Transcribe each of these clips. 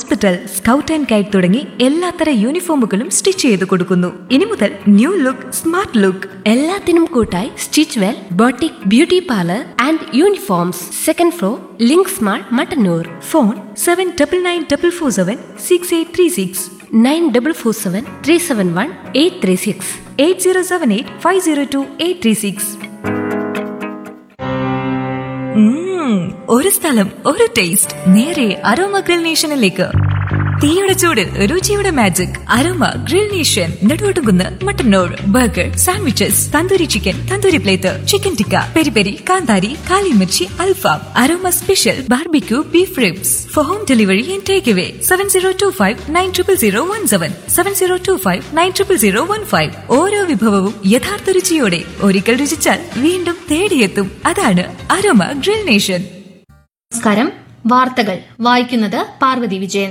hospital scout and guide തുടങ്ങി എല്ലാത്തര യൂണിഫോമുകളും stitch ചെയ്ത് കൊടുക്കുന്നു ഇനി മുതൽ ന്യൂ ലുക്ക് സ്മാർട്ട് ലുക്ക് എല്ലാത്തിനും കൂട്ടായി stitch well boutique beauty parlour and uniforms second floor Links mall Mattannur phone seven double nine double four seven six eight three six nine double four seven three seven one eight three six eight zero seven eight five zero two eight three six ഒരു സ്ഥലം ഒരു taste നേരെ aroma grill നേഷനിലേക്ക് തീയുടെ ചൂടിൽ രുചിയുടെ magic aroma grill nation Neduvattukunnu Mattannur burger sandwiches tandoori chicken tandoori plate chicken tikka peri peri kanthari kalimirchi alfaham aroma special barbecue beef ribs for home delivery and take away seven zero two five nine triple zero one seven seven zero two five nine triple zero one five ഓരോ വിഭവവും യഥാർത്ഥ രുചിയോടെ ഒരിക്കൽ രുചിച്ചാൽ വീണ്ടും തേടിയെത്തും അതാണ് aroma grill nation നമസ്കാരം വാർത്തകൾ വായിക്കുന്നത് പാർവതി വിജയൻ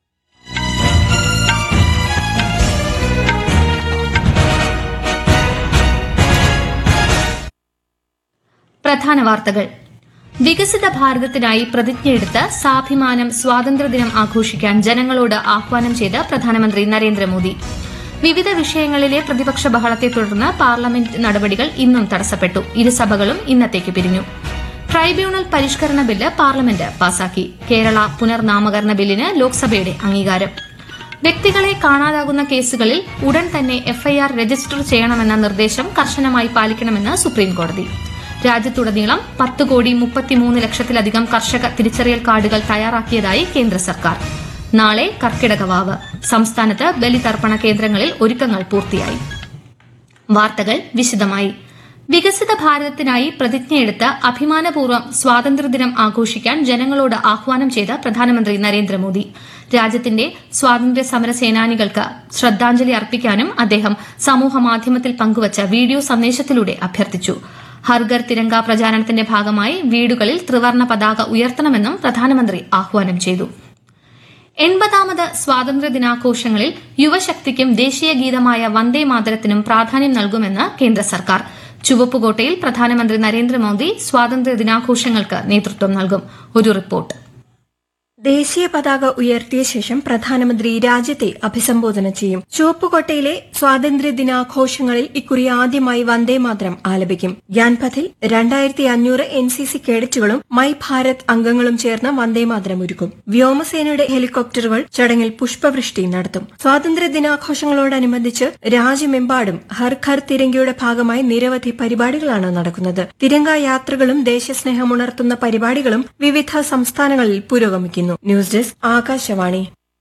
പ്രധാന വാർത്തകൾ വികസിത ഭാരതത്തിനായി പ്രതിജ്ഞയെടുത്ത് സാഭിമാനം സ്വാതന്ത്ര്യദിനം ആഘോഷിക്കാൻ ജനങ്ങളോട് ആഹ്വാനം ചെയ്ത് പ്രധാനമന്ത്രി നരേന്ദ്രമോദി വിവിധ വിഷയങ്ങളിലെ പ്രതിപക്ഷ ബഹളത്തെ തുടർന്ന് പാർലമെന്റ് നടപടികൾ ഇന്നും തടസ്സപ്പെട്ടു ഇരുസഭകളും ഇന്നത്തേക്ക് പിരിഞ്ഞു ട്രൈബ്യൂണൽ പരിഷ്കരണ ബില്ല് പാർലമെന്റ് പാസാക്കി കേരള പുനർനാമകരണ ബില്ലിന് ലോക്സഭയുടെ അംഗീകാരം വ്യക്തികളെ കാണാതാകുന്ന കേസുകളിൽ ഉടൻ തന്നെ എഫ്ഐആർ രജിസ്റ്റർ ചെയ്യണമെന്ന നിർദ്ദേശം കർശനമായി പാലിക്കണമെന്ന് സുപ്രീംകോടതി രാജ്യത്തുടനീളം പത്ത് കോടി മുപ്പത്തിമൂന്ന് ലക്ഷത്തിലധികം കർഷക തിരിച്ചറിയൽ കാർഡുകൾ തയ്യാറാക്കിയതായി കേന്ദ്ര സർക്കാർ നാളെ കർക്കിടക വാവ് സംസ്ഥാനത്ത് ബലിതർപ്പണ കേന്ദ്രങ്ങളിൽ ഒരുക്കങ്ങൾ പൂർത്തിയായി വാർത്തകൾ വിശദമായി വികസിത ഭാരതത്തിനായി പ്രതിജ്ഞയെടുത്ത് അഭിമാനപൂർവ്വം സ്വാതന്ത്ര്യദിനം ആഘോഷിക്കാൻ ജനങ്ങളോട് ആഹ്വാനം ചെയ്ത് പ്രധാനമന്ത്രി നരേന്ദ്രമോദി രാജ്യത്തിന്റെ സ്വാതന്ത്ര്യ സമര സേനാനികൾക്ക് ശ്രദ്ധാഞ്ജലി അർപ്പിക്കാനും അദ്ദേഹം സമൂഹമാധ്യമത്തിൽ പങ്കുവച്ച വീഡിയോ സന്ദേശത്തിലൂടെ അഭ്യർത്ഥിച്ചു ഹർഗർ തിരങ്ക പ്രചാരണത്തിന്റെ ഭാഗമായി വീടുകളിൽ ത്രിവർണ പതാക ഉയർത്തണമെന്നും പ്രധാനമന്ത്രി ആഹ്വാനം ചെയ്തു എൺപതാമത് സ്വാതന്ത്ര്യ ദിനാഘോഷങ്ങളിൽ യുവശക്തിക്കും ദേശീയ ഗീതമായ വന്ദേ മാതരത്തിനും പ്രാധാന്യം നൽകുമെന്ന് കേന്ദ്ര സർക്കാർ ചുവപ്പുകോട്ടയിൽ പ്രധാനമന്ത്രി നരേന്ദ്രമോദി സ്വാതന്ത്ര്യ ദിനാഘോഷങ്ങൾക്ക് നേതൃത്വം നൽകും ഒരു റിപ്പോർട്ട് ദേശീയ പതാക ഉയർത്തിയ ശേഷം പ്രധാനമന്ത്രി രാജ്യത്തെ അഭിസംബോധന ചെയ്യും ചുവപ്പുകോട്ടയിലെ സ്വാതന്ത്ര്യ ദിനാഘോഷങ്ങളിൽ ഇക്കുറി ആദ്യമായി വന്ദേമാതരം ആലപിക്കും ഗ്യാൻപഥിൽ രണ്ടായിരത്തി അഞ്ഞൂറ് എൻ സി സി കേഡറ്റുകളും മൈ ഭാരത് അംഗങ്ങളും ചേർന്ന് വന്ദേമാതരം ഒരുക്കും വ്യോമസേനയുടെ ഹെലികോപ്റ്ററുകൾ ചടങ്ങിൽ പുഷ്പവൃഷ്ടി നടത്തും സ്വാതന്ത്ര്യ ദിനാഘോഷങ്ങളോടനുബന്ധിച്ച് രാജ്യമെമ്പാടും ഹർ ഘർ തിരങ്കയുടെ ഭാഗമായി നിരവധി പരിപാടികളാണ് നടക്കുന്നത് തിരങ്ക യാത്രകളും ദേശസ്നേഹമുണർത്തുന്ന പരിപാടികളും വിവിധ സംസ്ഥാനങ്ങളിൽ പുരോഗമിക്കുന്നു ന്യൂസ് ഡെസ്ക് ആകാശവാണി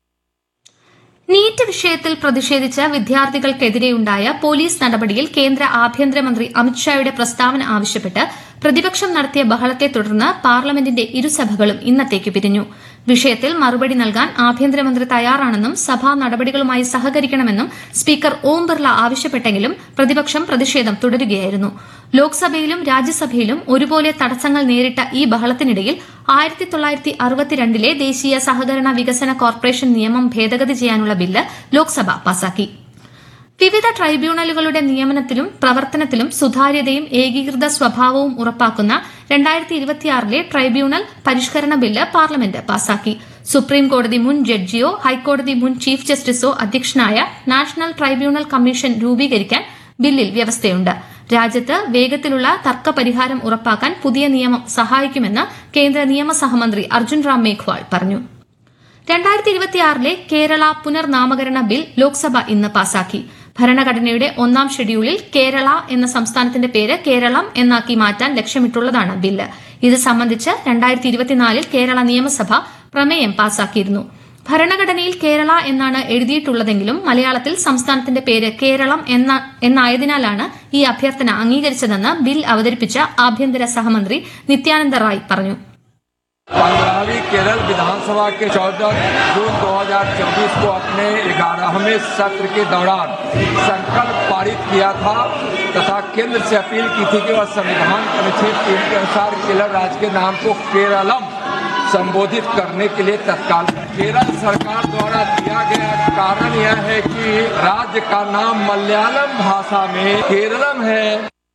നീറ്റ് വിഷയത്തിൽ പ്രതിഷേധിച്ച് വിദ്യാർത്ഥികൾക്കെതിരെയുണ്ടായ പോലീസ് നടപടിയിൽ കേന്ദ്ര ആഭ്യന്തരമന്ത്രി അമിത്ഷായുടെ പ്രസ്താവന ആവശ്യപ്പെട്ട് പ്രതിപക്ഷം നടത്തിയ ബഹളത്തെ തുടർന്ന് പാർലമെന്റിന്റെ ഇരുസഭകളും ഇന്നത്തേക്ക് പിരിഞ്ഞു വിഷയത്തിൽ മറുപടി നൽകാൻ ആഭ്യന്തരമന്ത്രി തയ്യാറാണെന്നും സഭാ നടപടികളുമായി സഹകരിക്കണമെന്നും സ്പീക്കർ ഓം ബിർള ആവശ്യപ്പെട്ടെങ്കിലും പ്രതിപക്ഷം പ്രതിഷേധം തുടരുകയായിരുന്നു ലോക്സഭയിലും രാജ്യസഭയിലും ഒരുപോലെ തടസ്സങ്ങൾ നേരിട്ട ഈ ബഹളത്തിനിടയിൽ ആയിരത്തി തൊള്ളായിരത്തി അറുപത്തിരണ്ടിലെ ദേശീയ സഹകരണ വികസന കോർപ്പറേഷൻ നിയമം ഭേദഗതി ചെയ്യാനുള്ള ബില്ല് ലോക്സഭ പാസാക്കി വിവിധ ട്രൈബ്യൂണലുകളുടെ നിയമനത്തിലും പ്രവർത്തനത്തിലും സുതാര്യതയും ഏകീകൃത സ്വഭാവവും ഉറപ്പാക്കുന്ന രണ്ടായിരത്തി ഇരുപത്തിയാറിലെ ട്രൈബ്യൂണൽ പരിഷ്കരണ ബില്ല് പാർലമെന്റ് പാസാക്കി സുപ്രീം കോടതി മുൻ ജഡ്ജിയോ ഹൈക്കോടതി മുൻ ചീഫ് ജസ്റ്റിസോ അധ്യക്ഷനായ നാഷണൽ ട്രൈബ്യൂണൽ കമ്മീഷൻ രൂപീകരിക്കാൻ ബില്ലിൽ വ്യവസ്ഥയുണ്ട് രാജ്യത്ത് വേഗത്തിലുള്ള തർക്ക പരിഹാരം ഉറപ്പാക്കാൻ പുതിയ നിയമം സഹായിക്കുമെന്ന് കേന്ദ്ര നിയമസഹമന്ത്രി അർജുൻ റാം മേഘ്വാൾ പറഞ്ഞു രണ്ടായിരത്തി ഇരുപത്തിയാറിലെ കേരള പുനർനാമകരണ ബിൽ ലോക്സഭ ഇന്ന് പാസാക്കി ഭരണഘടനയുടെ ഒന്നാം ഷെഡ്യൂളിൽ കേരള എന്ന സംസ്ഥാനത്തിന്റെ പേര് കേരളം എന്നാക്കി മാറ്റാൻ ലക്ഷ്യമിട്ടുള്ളതാണ് ബില്ല് ഇത് സംബന്ധിച്ച് രണ്ടായിരത്തി ഇരുപത്തിനാലിൽ കേരള നിയമസഭ പ്രമേയം പാസാക്കിയിരുന്നു ഭരണഘടനയിൽ കേരള എന്നാണ് എഴുതിയിട്ടുള്ളതെങ്കിലും മലയാളത്തിൽ സംസ്ഥാനത്തിന്റെ പേര് കേരളം എന്ന എന്നായതിനാലാണ് ഈ അഭ്യർത്ഥന അംഗീകരിച്ചതെന്ന് ബിൽ അവതരിപ്പിച്ച ആഭ്യന്തര സഹമന്ത്രി നിത്യാനന്ദ റായ് പറഞ്ഞു पंद्रहवीं केरल विधानसभा के 14 जून 2024 को अपने ग्यारहवें सत्र के दौरान संकल्प पारित किया था तथा केंद्र से अपील की थी कि वह संविधान के अनुच्छेद तीन के अनुसार केरल राज्य के नाम को केरलम संबोधित करने के लिए तत्काल केरल सरकार द्वारा दिया गया कारण यह है कि राज्य का नाम मलयालम भाषा में केरलम है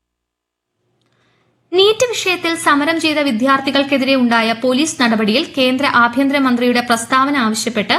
നീറ്റ് വിഷയത്തിൽ സമരം ചെയ്ത വിദ്യാർത്ഥികൾക്കെതിരെ ഉണ്ടായ പോലീസ് നടപടിയിൽ കേന്ദ്ര ആഭ്യന്തരമന്ത്രിയുടെ പ്രസ്താവന ആവശ്യപ്പെട്ട്